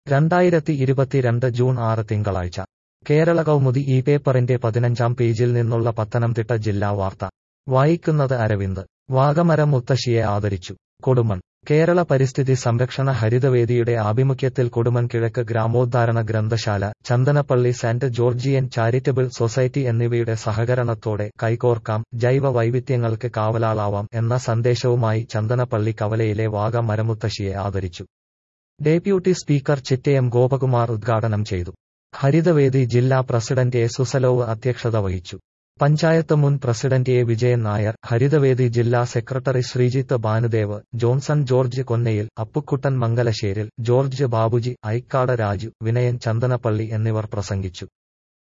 രണ്ടായിരത്തി ഇരുപത്തിരണ്ട് ജൂൺ ആറ് തിങ്കളാഴ്ച കേരള കൗമുദി ഈ പേപ്പറിന്റെ പതിനഞ്ചാം പേജിൽ നിന്നുള്ള പത്തനംതിട്ട ജില്ലാ വാർത്ത വായിക്കുന്നത് അരവിന്ദ് വാഗമരം മുത്തശ്ശിയെ ആദരിച്ചു കൊടുമൺ കേരള പരിസ്ഥിതി സംരക്ഷണ ഹരിതവേദിയുടെ ആഭിമുഖ്യത്തിൽ കൊടുമൺ കിഴക്ക് ഗ്രാമോദ്ധാരണ ഗ്രന്ഥശാല Chandanappally saint Georgian charitable society എന്നിവയുടെ സഹകരണത്തോടെ കൈകോർക്കാം ജൈവ വൈവിധ്യങ്ങൾക്ക് കാവലാളാവാം എന്ന സന്ദേശവുമായി ചന്ദനപ്പള്ളി കവലയിലെ വാഗ മരമുത്തശ്ശിയെ ആദരിച്ചു ഡെപ്യൂട്ടി സ്പീക്കർ ചിറ്റയം ഗോപകുമാർ ഉദ്ഘാടനം ചെയ്തു ഹരിതവേദി ജില്ലാ പ്രസിഡന്റ് എ സുസലോവ് അധ്യക്ഷത വഹിച്ചു പഞ്ചായത്ത് മുൻ പ്രസിഡന്റ് എ വിജയൻ നായർ ഹരിതവേദി ജില്ലാ സെക്രട്ടറി ശ്രീജിത്ത് ഭാനുദേവ് ജോൺസൺ ജോർജ് കൊന്നയിൽ അപ്പുക്കുട്ടൻ മംഗലശ്ശേരിൽ ജോർജ് ബാബുജി ഐക്കാട് രാജു വിനയൻ ചന്ദനപ്പള്ളി എന്നിവർ പ്രസംഗിച്ചു